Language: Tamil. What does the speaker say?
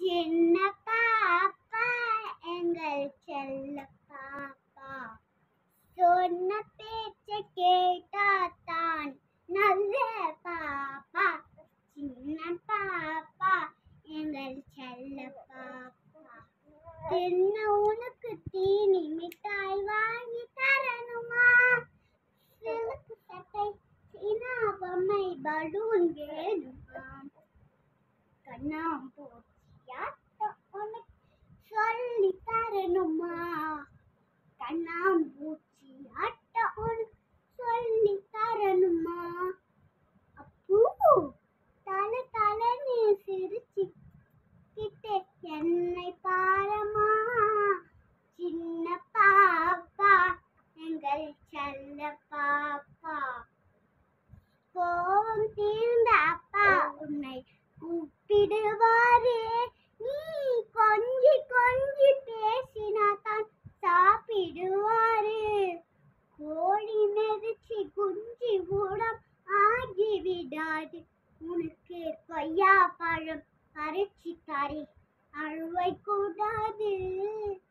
சின்ன பாப்பா எங்கள் செல்ல பாப்பா சொன்ன பேச்ச கேட்டாத்தான் நல்ல பாப்பா சின்ன பாப்பா எங்கள் செல்ல பாப்பா தின்ன உனக்கு தீனி மிட்டாய் வாங்கி தரணுமா சிலுக்கு சட்டை சீனா பொம்மை பலூன் வேணுமா கண்ணாம்பூச்சியாட்டம் உனக்கு சொல்லி தரணுமா கண்ணாம்பூச்சியாட்டம் உனக்கு சொல்லி தரணுமா அப்பூ தல தல நீ சிரிச்சுக்கிட்டே என்னை பாரமா சின்ன பாப்பா எங்கள் செல்ல பாப்பா கோபம் தீர்ந்த அப்பா உன்னை கூப்பிடுவாரே நீ கொஞ்சி கொஞ்சி பேசினாதான் சாப்பிடுவாரு கோழி மெதிச்சு குஞ்சு கூடம் ஆகிவிடாது உனக்கு கொய்யா பழம் பறிச்சு தரே அழுவை கூடாது